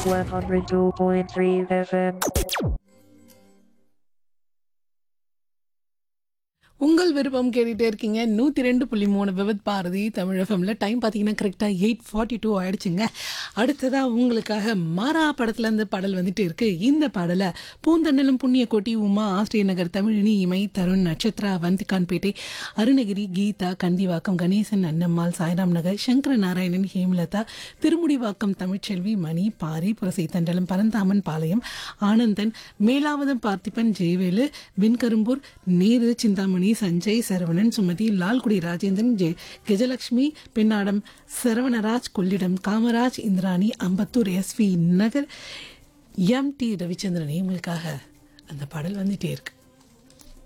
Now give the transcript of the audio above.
102.3 FM. உங்கள் விருப்பம் கேட்டுகிட்டே இருக்கீங்க நூற்றி ரெண்டு புள்ளி மூணு விவத் பாரதி தமிழ் எஃப்எம்ல டைம் பார்த்தீங்கன்னா கரெக்டாக எயிட் ஃபார்ட்டி டூ ஆயிடுச்சுங்க அடுத்ததாக உங்களுக்காக மாறா படத்துலேருந்து பாடல் வந்துட்டு இருக்கு இந்த பாடலை பூந்தண்டலம் புண்ணிய கோட்டி உமா ஆஸ்திரிய Nagar Tamizhini Imai Tarun Natchathira Vandikanpettai Arunagiri Geetha Kandivakkam Ganesan Annammal Sairam Nagar Sankara Narayanan Hemalatha Thirumudivakkam Tamilselvi Mani Pari Purasai Thandalam Paranthaman Palayam Anandan Melavatham Parthiban Jayavelu Vinkarumbur Nehru Chintamani Sanjay Saravanan Sumathi Lalgudi Rajendran J Gajalakshmi Pennadam Saravanaraj Kollidam Kamaraj Indrani Ambattur SV Nagar M D Ravichandran இவங்களுக்காக அந்த பாடல் வந்துட்டே இருக்கு